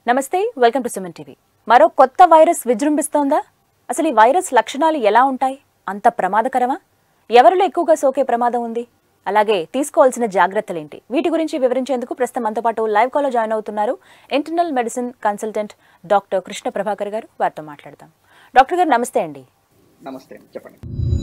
నమస్తే welcome to Suman TV మరో కొత్త వైరస్ విజృంభిస్తోందా అసలు ఈ వైరస్ లక్షణాలు ఎలా ఉంటాయి అంత ప్రమాదకరమా ఎవరిలో ఎక్కువగా సోకే ప్రమాదం ఉంది అలాగే తీసుకోవాల్సిన జాగ్రత్తలేంటి వీటి గురించి వివరించేందుకు ప్రస్తుతం మనతో పాటు లైవ్ కాల్లో జాయిన్ అవుతున్నారు internal medicine consultant doctor Krishna Prabhakar garu వారితో మాట్లాడదాం డాక్టర్ గారు నమస్తే అండి నమస్తే చెప్పండి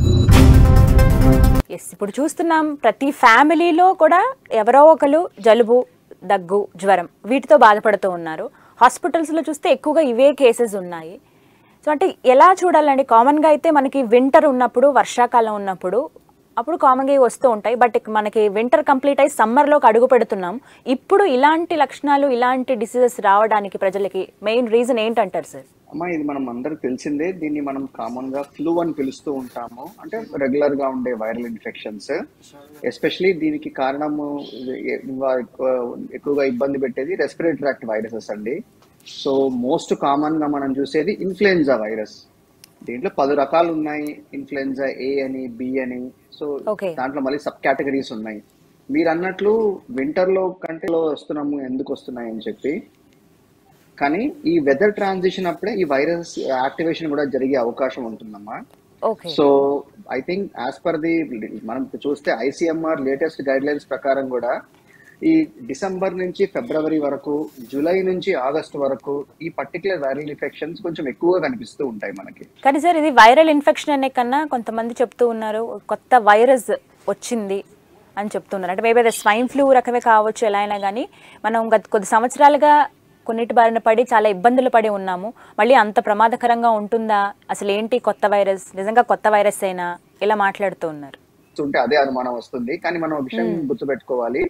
ఎస్ ఇప్పుడు చూస్తున్నాం ప్రతి ఫ్యామిలీలో కూడా ఎవరో ఒకరు జలుబు దగ్గు జ్వరం వీటితో బాధపడుతూ ఉన్నారు హాస్పిటల్స్లో చూస్తే ఎక్కువగా ఇవే కేసెస్ ఉన్నాయి సో అంటే ఎలా చూడాలండి కామన్గా అయితే మనకి వింటర్ ఉన్నప్పుడు వర్షాకాలం ఉన్నప్పుడు అప్పుడు కామన్గా ఇవి వస్తూ ఉంటాయి బట్ మనకి వింటర్ కంప్లీట్ అయ్యి సమ్మర్లోకి అడుగు పెడుతున్నాం ఇప్పుడు ఇలాంటి లక్షణాలు ఇలాంటి డిసీజెస్ రావడానికి ప్రజలకి మెయిన్ రీజన్ ఏంటంటారు సార్ అమ్మా ఇది మనం అందరికి తెలిసిందే దీన్ని మనం కామన్ గా ఫ్లూ అని పిలుస్తూ ఉంటాము అంటే రెగ్యులర్ గా ఉండే వైరల్ ఇన్ఫెక్షన్స్ ఎస్పెషలీ దీనికి కారణము ఇది ఎక్కువ- ఎక్కువ- ఎక్కువగా ఇబ్బంది పెట్టేది రెస్పిరేటరీ ట్రాక్ట్ వైరసెస్ అండి సో మోస్ట్ కామన్ గా మనం చూసేది ఇన్ఫ్లుయెన్జా వైరస్ దీంట్లో పది రకాలు ఉన్నాయి ఇన్ఫ్లుయెన్జా ఏ అని బి అని సో Okay. దాంట్లో మళ్ళీ సబ్ కేటగిరీస్ ఉన్నాయి మీరు అన్నట్లు వింటర్ లో కంటే లో వస్తున్నాము ఎందుకు వస్తున్నాయి అని చెప్పి కానీ ఈ వెదర్ ట్రాన్సిషన్ అప్పుడే ఈ వైరస్ యాక్టివేషన్ కూడా జరిగే అవకాశం ఉంటుందమ్మా okay so I think as per the మనం చూస్తే ఐసీఎంఆర్ లేటెస్ట్ గైడ్ లైన్స్ ప్రకారం కూడా ఈ డిసెంబర్ నుంచి ఫిబ్రవరి వరకు జూలై నుంచి ఆగస్ట్ వరకు ఈ పర్టికులర్ వైరల్ ఇన్ఫెక్షన్స్ కొంచెం ఎక్కువగా కనిపిస్తూ ఉంటాయి మనకి కానీ సార్ ఇది వైరల్ ఇన్ఫెక్షన్ అనే కన్నా కొంతమంది చెప్తూ ఉన్నారు కొత్త వైరస్ వచ్చింది అని చెప్తున్నారు అంటే మేబీ అదే స్వైన్ ఫ్లూ రకమే కావచ్చు ఎలా అయినా కానీ మనం గత కొద్ది సంవత్సరాలుగా కొన్నిటి బారిన పడి చాలా ఇబ్బందులు పడి ఉన్నాము మళ్ళీ అంత ప్రమాదకరంగా ఉంటుందా అసలు ఏంటి కొత్త వైరస్ నిజంగా కొత్త వైరస్ అయినా ఇలా మాట్లాడుతూ ఉన్నారు ఉంటే అదే అనుమానం వస్తుంది కానీ మనం ఒక విషయం గుర్తుపెట్టుకోవాలి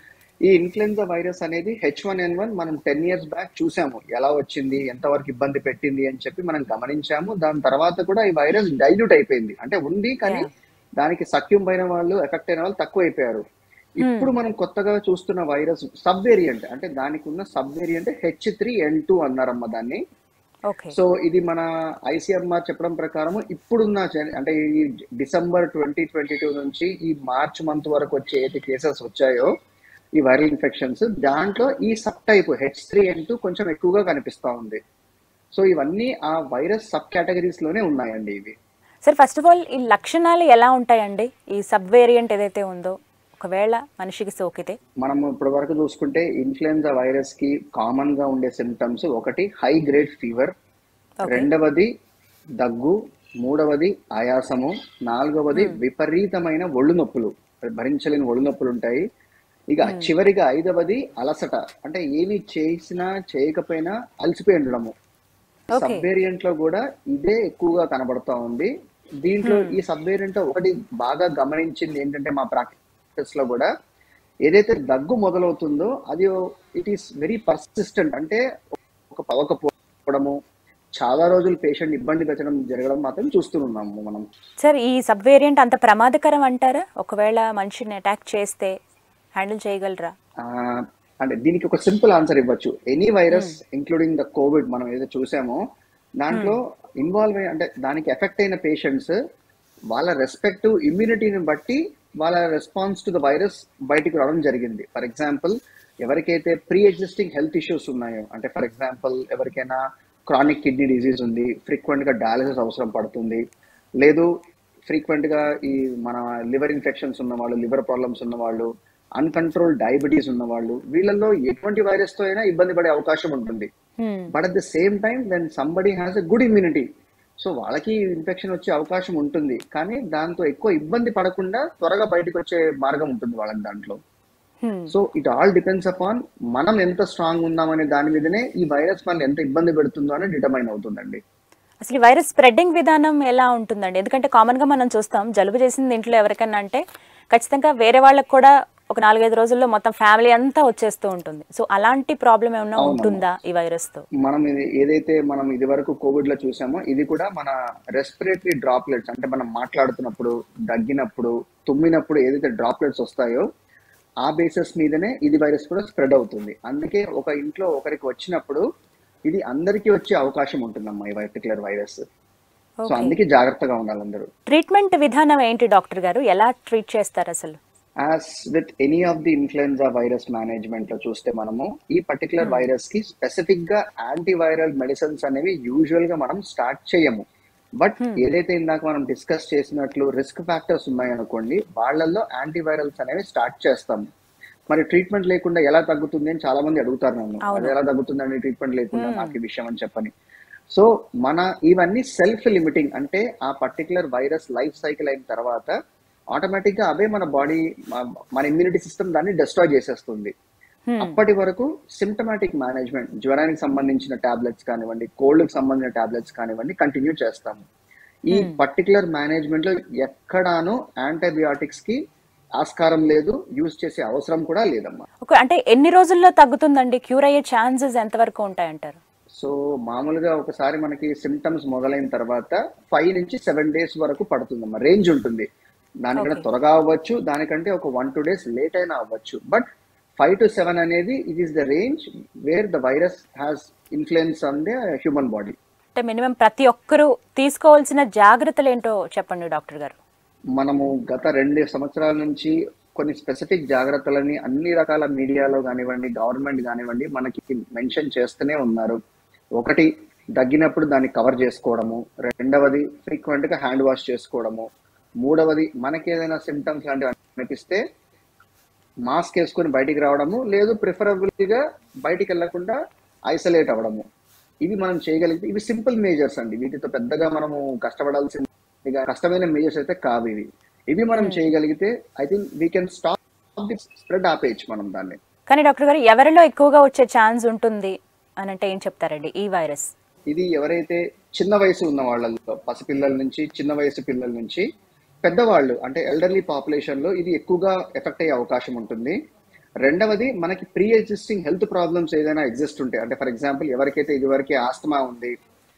ఈ ఇన్ఫ్లుయెన్జా వైరస్ అనేది హెచ్ వన్ ఎన్ వన్ మనం టెన్ ఇయర్స్ బ్యాక్ చూసాము ఎలా వచ్చింది ఎంతవరకు ఇబ్బంది పెట్టింది అని చెప్పి మనం గమనించాము దాని తర్వాత కూడా ఈ వైరస్ డైల్యూట్ అయిపోయింది అంటే ఉంది కానీ దానికి సఖ్యం పైన వాళ్ళు ఎఫెక్ట్ అయిన వాళ్ళు తక్కువ అయిపోయారు ఇప్పుడు మనం కొత్తగా చూస్తున్న వైరస్ సబ్ వేరియంట్ అంటే దానికి ఉన్న sub variant H three N two అన్నారమ్మ దాన్ని ఓకే సో ఇది మన ఐసీఎంఆర్ చెప్పడం ప్రకారం ఇప్పుడున్న జన- అంటే ఈ డిసెంబర్ ట్వంటీ ట్వంటీ టూ నుంచి ఈ మార్చ్ మంత్ వరకు వచ్చే ఏది కేసెస్ వచ్చాయో ఈ వైరల్ ఇన్ఫెక్షన్స్ దాంట్లో ఈ subtype H three N two కొంచెం ఎక్కువగా కనిపిస్తా ఉంది సో ఇవన్నీ ఆ వైరస్ సబ్ కేటగిరీస్ లోనే ఉన్నాయండి ఇవి సార్ ఫస్ట్ ఆఫ్ ఆల్ ఈ లక్షణాలు ఎలా ఉంటాయండి ఈ సబ్ వేరియంట్ ఏదైతే ఉందో ఒకవేళ మనిషికి సోకితే మనం ఇప్పటి వరకు చూసుకుంటే ఇన్ఫ్లుయెన్జా వైరస్ కి కామన్ గా ఉండే సిమ్టమ్స్ ఒకటి హై గ్రేడ్ ఫీవర్ ఓకే రెండవది దగ్గు మూడవది ఆయాసము నాలుగవది విపరీతమైన ఒళ్ళు నొప్పులు భరించలేని ఒళ్ళు నొప్పులు ఉంటాయి ఇక చివరిగా ఐదవది అలసట అంటే ఏమి చేసినా చేయకపోయినా అలసిపోయి ఉండడము Okay. సబ్ వేరియంట్ లో కూడా ఇదే ఎక్కువగా కనబడతా ఉంది దీంట్లో ఈ సబ్ వేరియంట్ ఒకటి బాగా గమనించింది ఏంటంటే మా ప్రాక్టీస్ లో కూడా ఏదైతే దగ్గు మొదలవుతుందో అది ఇట్ ఈస్ వెరీ పర్సిస్టెంట్ అంటే ఒక పవకపోవడము చాలా రోజులు పేషెంట్ ఇబ్బంది పెట్టడం జరగడం మాత్రం చూస్తున్నాము మనం సార్ ఈ సబ్ వేరియంట్ అంత ప్రమాదకరం అంటారా ఒకవేళ మనిషిని అటాక్ చేస్తే హ్యాండిల్ చేయగలరా ఆ, అంటే దీనికి ఒక సింపుల్ ఆన్సర్ ఇవ్వచ్చు any virus including the COVID మనం ఏదో చూసామో దాంట్లో ఇన్వాల్వ్ అయ్యి అంటే దానికి ఎఫెక్ట్ అయిన పేషెంట్స్ వాళ్ళ రెస్పెక్టివ్ ఇమ్యూనిటీని బట్టి వాళ్ళ రెస్పాన్స్ టు ద వైరస్ బయటికి రావడం జరిగింది ఫర్ ఎగ్జాంపుల్ ఎవరికైతే ప్రీ ఎగ్జిస్టింగ్ హెల్త్ ఇష్యూస్ ఉన్నాయో అంటే ఫర్ ఎగ్జాంపుల్ ఎవరికైనా క్రానిక్ కిడ్నీ డిసీజ్ ఉంది ఫ్రీక్వెంట్ గా డయాలసిస్ అవసరం పడుతుంది లేదు ఫ్రీక్వెంట్ గా ఈ మన లివర్ ఇన్ఫెక్షన్స్ ఉన్న వాళ్ళు లివర్ ప్రాబ్లమ్స్ ఉన్న వాళ్ళు అన్కంట్రోల్ డయాబెటీస్ ఉన్న వాళ్ళు వీళ్ళల్లో ఎటువంటి వైరస్ తో అయినా ఇబ్బంది పడే అవకాశం ఉంటుంది Hmm. But at the same time then somebody has a good immunity so వాళ్ళకి ఇన్ఫెక్షన్ వచ్చే అవకాశం ఉంటుంది కానీ దాంతో ఎక్కువ ఇబ్బంది పడకుండా త్వరగా బయటకు వచ్చే మార్గం ఉంటుంది వాళ్ళకి దాంట్లో Hmm. So it all depends upon మనం ఎంత స్ట్రాంగ్ ఉన్నామనే దాని మీదనే ఈ వైరస్ మనల్ని ఎంత ఇబ్బంది పెడుతుందో అని డిటర్మైన్ అవుతుందండి అసలు ఈ వైరస్ స్ప్రెడ్డింగ్ విధానం ఎలా ఉంటుందండి ఎందుకంటే కామన్ గా మనం చూస్తాం జలుబు చేసింది ఇంట్లో ఎవరికైనా అంటే ఖచ్చితంగా వేరే వాళ్ళకి కూడా ఒక నాలుగైదు రోజుల్లో మొత్తం ఫ్యామిలీ అంతా వచ్చేస్తూ ఉంటుంది సో అలాంటి ప్రాబ్లం ఏమైనా అవునమ్మా. ఉంటుందా ఈ వైరస్ తో మనం ఇది ఏదైతే మనం ఇది వరకు కోవిడ్ లో చూసామో ఇది కూడా మన రెస్పిరేటరీ డ్రాప్లెట్స్ అంటే మనం మాట్లాడుతున్నప్పుడు దగ్గినప్పుడు తుమ్మినప్పుడు ఏదైతే డ్రాప్లెట్స్ వస్తాయో ఆ బేసిస్ మీదనే ఇది వైరస్ కూడా స్ప్రెడ్ అవుతుంది అందుకే ఒక ఇంట్లో ఒకరికి వచ్చినప్పుడు ఇది అందరికీ వచ్చే అవకాశం ఉంటుందమ్మా ఈ పర్టికులర్ వైరస్ సో ఓకే అందుకే జాగ్రత్తగా ఉండాలి అందరూ ట్రీట్మెంట్ విధానం ఏంటి డాక్టర్ గారు ఎలా ట్రీట్ చేస్తారు అసలు as with any of the influenza virus management లో చూస్తే మనము ఈ పర్టికులర్ వైరస్ కి స్పెసిఫిక్ గా యాంటీవైరల్ మెడిసిన్స్ అనేవి యూజువల్ గా మనం స్టార్ట్ చేయము బట్ ఏదైతే ఇందాక మనం డిస్కస్ చేసినట్లు రిస్క్ ఫ్యాక్టర్స్ ఉన్నాయనుకోండి వాళ్ళల్లో యాంటీవైరల్స్ అనేవి స్టార్ట్ చేస్తాము మరి ట్రీట్మెంట్ లేకుండా ఎలా తగ్గుతుంది అని చాలా మంది అడుగుతారు నన్ను అవును. అది ఎలా తగ్గుతుందండి ట్రీట్మెంట్ లేకుండా నాకు ఈ విషయం అని చెప్పని సో మన ఇవన్నీ సెల్ఫ్ లిమిటింగ్ అంటే ఆ పర్టికులర్ వైరస్ లైఫ్ సైకిల్ అయిన తర్వాత ఆటోమేటిక్ గా అవే మన బాడీ మన ఇమ్యూనిటీ సిస్టమ్ దాన్ని డిస్ట్రాయ్ చేసేస్తుంది అప్పటి వరకు సిమ్టమాటిక్ మేనేజ్మెంట్ జ్వరానికి సంబంధించిన టాబ్లెట్స్ కానివ్వండి కోల్డ్ కి సంబంధించిన టాబ్లెట్స్ కానివ్వండి కంటిన్యూ చేస్తాము ఈ పర్టికులర్ మేనేజ్మెంట్ లో ఎక్కడాను యాంటీబయాటిక్స్ కి ఆస్కారం లేదు యూజ్ చేసే అవసరం కూడా లేదమ్మా ఒక అంటే ఎన్ని రోజుల్లో తగ్గుతుందండి క్యూర్ అయ్యే ఛాన్సెస్ ఎంతవరకు ఉంటాయంటారు సో మామూలుగా ఒకసారి మనకి సిమ్టమ్స్ మొదలైన తర్వాత ఫైవ్ నుంచి సెవెన్ డేస్ వరకు పడుతుందమ్మా రేంజ్ ఉంటుంది దానికంటే Okay. త్వరగా అవ్వచ్చు దానికంటే ఒక వన్ టూ డేస్ లేట్ అయినా అవ్వచ్చు బట్ ఫైవ్ టు సెవెన్ అనేది it is the range where the virus has influence on the human body అంటే మినిమం ప్రతి ఒక్కరూ తీసుకోవాల్సిన జాగ్రత్తలు ఏంటో చెప్పండి డాక్టర్ గారు మనము గత రెండు సంవత్సరాల నుంచి కొన్ని స్పెసిఫిక్ జాగ్రత్తలని అన్ని రకాల మీడియాలో కానివ్వండి గవర్నమెంట్ కానివ్వండి మనకి మెన్షన్ చేస్తూనే ఉన్నారు ఒకటి దగ్గినప్పుడు దాన్ని కవర్ చేసుకోవడము రెండవది ఫ్రీక్వెంట్ గా హ్యాండ్ వాష్ చేసుకోవడము మూడవది మనకి ఏదైనా సిమ్టమ్స్ లాంటివి అనిపిస్తే మాస్క్ వేసుకొని బయటికి రావడము లేదు ప్రిఫరబుల్ గా బయటికి వెళ్లకుండా ఐసోలేట్ అవ్వడము ఇవి మనం చేయగలిగితే ఇవి సింపుల్ మేజర్స్ అండి వీటితో పెద్దగా మనము కష్టపడాల్సిందిగా కష్టమైన మేజర్స్ అయితే కావు ఇవి ఇవి మనం చేయగలిగితే I think we can stop the spread ఆపేయచ్చు మనం దాన్ని కానీ డాక్టర్ గారు ఎవరిలో ఎక్కువగా వచ్చే ఛాన్స్ ఉంటుంది అని అంటే ఏం చెప్తారండి ఈ వైరస్ ఇది ఎవరైతే చిన్న వయసు ఉన్న వాళ్ళలో పసిపిల్లల నుంచి చిన్న వయసు పిల్లల నుంచి పెద్దవాళ్ళు అంటే ఎల్డర్లీ పాపులేషన్ లో ఇది ఎక్కువగా ఎఫెక్ట్ అయ్యే అవకాశం ఉంటుంది రెండవది మనకి ప్రీ ఎగ్జిస్టింగ్ హెల్త్ ప్రాబ్లమ్స్ ఏదైనా ఎగ్జిస్ట్ ఉంటే అంటే ఫర్ ఎగ్జాంపుల్ ఎవరికైతే ఇదివరకే ఆస్తమా ఉంది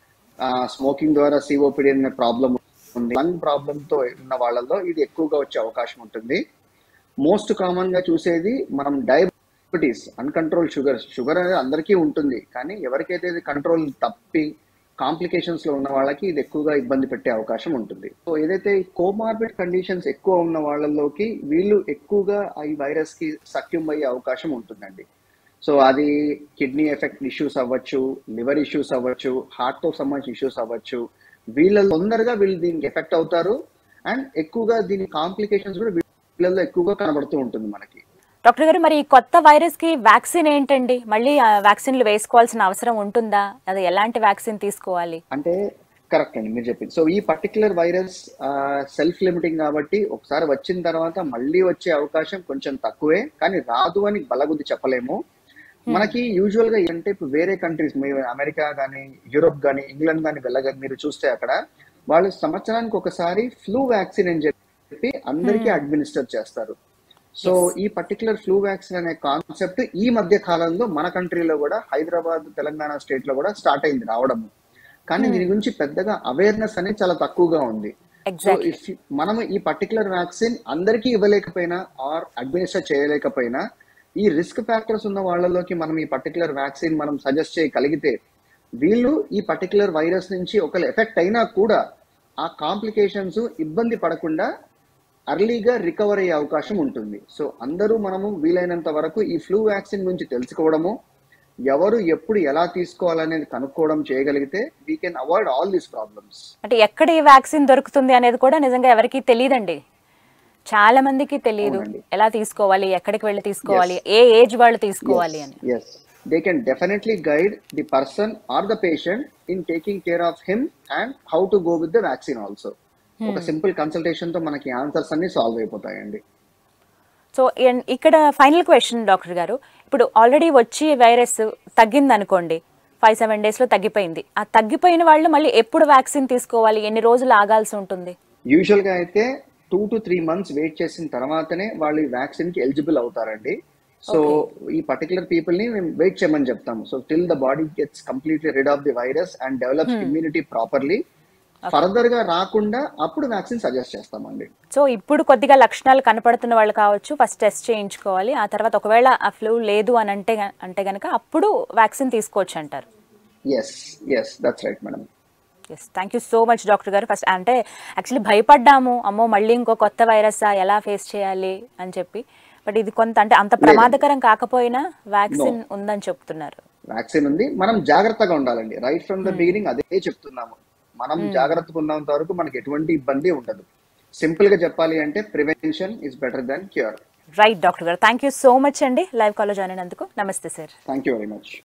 స్మోకింగ్ ద్వారా సిఓపిడి అనే ప్రాబ్లం ఉంది లంగ్ ప్రాబ్లమ్ తో ఉన్న వాళ్ళలో ఇది ఎక్కువగా వచ్చే అవకాశం ఉంటుంది మోస్ట్ కామన్ గా చూసేది మనం డయాబెటీస్ అన్కంట్రోల్ షుగర్ షుగర్ అనేది అందరికీ ఉంటుంది కానీ ఎవరికైతే ఇది కంట్రోల్ తప్పి కాంప్లికేషన్స్ లో ఉన్న వాళ్ళకి ఇది ఎక్కువగా ఇబ్బంది పెట్టే అవకాశం ఉంటుంది సో ఏదైతే కోమార్బిడ్ కండిషన్స్ ఎక్కువ ఉన్న వాళ్ళలోకి వీళ్ళు ఎక్కువగా ఈ వైరస్ కి సక్యూమ్ అయ్యే అవకాశం ఉంటుందండి సో అది కిడ్నీ ఎఫెక్ట్ ఇష్యూస్ అవ్వచ్చు లివర్ ఇష్యూస్ అవ్వచ్చు హార్ట్ తో సంబంధించిన ఇష్యూస్ అవ్వచ్చు వీళ్ళ తొందరగా వీళ్ళు దీనికి ఎఫెక్ట్ అవుతారు అండ్ ఎక్కువగా దీని కాంప్లికేషన్స్ కూడా వీళ్ళల్లో ఎక్కువగా కనబడుతూ ఉంటుంది మనకి డాక్టర్ గారు మరి ఈ కొత్త వైరస్ కి వ్యాక్సిన్ ఏంటండి మళ్ళీ ఆ వ్యాక్సిన్లు వేసుకోవాల్సిన అవసరం ఉంటుందా అది ఎలాంటి వ్యాక్సిన్ తీసుకోవాలి అంటే కరెక్ట్ అండి మీరు చెప్పింది సో ఈ పర్టికులర్ వైరస్ సెల్ఫ్ లిమిటింగ్ కాబట్టి ఒకసారి వచ్చిన తర్వాత మళ్ళీ వచ్చే అవకాశం కొంచెం తక్కువే కానీ రాదు అని బలగుద్ది చెప్పలేము మనకి యూజువల్ గా ఏంటంటే ఇప్పుడు వేరే కంట్రీస్ మీరు అమెరికా కానీ యూరోప్ కానీ ఇంగ్లాండ్ కానీ వెళ్ళగా మీరు చూస్తే అక్కడ వాళ్ళు సంవత్సరానికి ఒకసారి ఫ్లూ వ్యాక్సిన్ అని చెప్పి అందరికీ అడ్మినిస్టర్ చేస్తారు సో ఈ పర్టికులర్ ఫ్లూ వ్యాక్సిన్ అనే కాన్సెప్ట్ ఈ మధ్య కాలంలో మన కంట్రీలో కూడా హైదరాబాద్ తెలంగాణ స్టేట్ లో కూడా స్టార్ట్ అయింది రావడం కానీ దీని గురించి పెద్దగా అవేర్నెస్ అనేది చాలా తక్కువగా ఉంది సో ఎగ్జాక్ట్లీ ఇఫ్ మనము ఈ పర్టికులర్ వ్యాక్సిన్ అందరికీ ఇవ్వలేకపోయినా ఆర్ అడ్మినిస్టర్ చేయలేకపోయినా ఈ రిస్క్ ఫ్యాక్టర్స్ ఉన్న వాళ్ళలోకి మనం ఈ పర్టికులర్ వ్యాక్సిన్ మనం సజెస్ట్ చేయగలిగితే వీళ్ళు ఈ పర్టికులర్ వైరస్ నుంచి ఒకవేళ ఎఫెక్ట్ అయినా కూడా ఆ కాంప్లికేషన్స్ ఇబ్బంది పడకుండా అర్లీగా రికవర్ అయ్యే అవకాశం ఉంటుంది సో అందరూ మనము వీలైనంత వరకు ఈ ఫ్లూ వ్యాక్సిన్ గురించి తెలుసుకోవడము ఎవరు ఎప్పుడు ఎలా తీసుకోవాలనేది కనుక్కోవడం చేయగలిగితే we can avoid all these problems అంటే ఎక్కడ ఈ వ్యాక్సిన్ దొరుకుతుంది అనేది కూడా నిజంగా ఎవరికీ తెలియదండి చాలా మందికి తెలియదు అవునండి. ఎలా తీసుకోవాలి ఎక్కడికి వెళ్ళి తీసుకోవాలి ఏ ఏజ్ వాళ్ళు తీసుకోవాలి అని yes they can definitely guide the person or the patient in taking care of him and how to go with the vaccine also ఒక సింపుల్ కన్సల్టేషన్ తో మనకి ఆన్సర్స్ అన్ని సాల్వ్ అయిపోతాయండి సో ఎన్- ఇక్కడ ఫైనల్ క్వశ్చన్ డాక్టర్ గారు ఇప్పుడు already వచ్చి virus తగ్గింది అనుకోండి ఫైవ్ సెవెన్ డేస్లో తగ్గిపోయింది ఆ తగ్గిపోయిన వాళ్ళు మళ్ళీ ఎప్పుడు వ్యాక్సిన్ తీసుకోవాలి ఎన్ని రోజులు ఆగాల్సి ఉంటుంది యూజువల్ గా అయితే two to three months wait చేసిన తర్వాతనే వాళ్ళు ఈ వ్యాక్సిన్ కి ఎలిజిబుల్ అవుతారండి సో ఈ పర్టికులర్ పీపుల్ ని మేము వెయిట్ చేయమని చెప్తాము so till the body gets completely rid of the virus and develops immunity properly further గా రాకుండా అప్పుడు వ్యాక్సిన్ సజెస్ట్ చేస్తామండి సో ఇప్పుడు కొద్దిగా లక్షణాలు కనపడుతున్న వాళ్ళు కావచ్చు ఫస్ట్ టెస్ట్ చేయించుకోవాలి ఆ తర్వాత ఒకవేళ ఆ ఫ్లూ లేదు అని అంటే గ- అంటే గనక అప్పుడు వ్యాక్సిన్ తీసుకోవచ్చు అంటారు yes yes that's right madam yes thank you so much doctor garu first అంటే యాక్చువల్లీ భయపడ్డాము అమ్మో మళ్ళీ ఇంకో కొత్త వైరసా ఎలా ఫేస్ చేయాలి అని చెప్పి బట్ ఇది కొంత అంటే అంత ప్రమాదకరం కాకపోయినా వ్యాక్సిన్ ఉందని చెప్తున్నారు వ్యాక్సిన్ ఉంది మనం జాగ్రత్తగా ఉండాలండి రైట్ ఫ్రమ్ ద బిగినింగ్ అదే చెప్తున్నాము మనం జాగ్రత్తగా ఉన్నంత వరకు మనకి ఎటువంటి ఇబ్బంది ఉండదు సింపుల్ గా చెప్పాలి అంటే prevention is better than cure right doctor garu thank you so much అండి లైవ్ కాల్లో జాయిన్ అయినందుకు నమస్తే sir thank you very much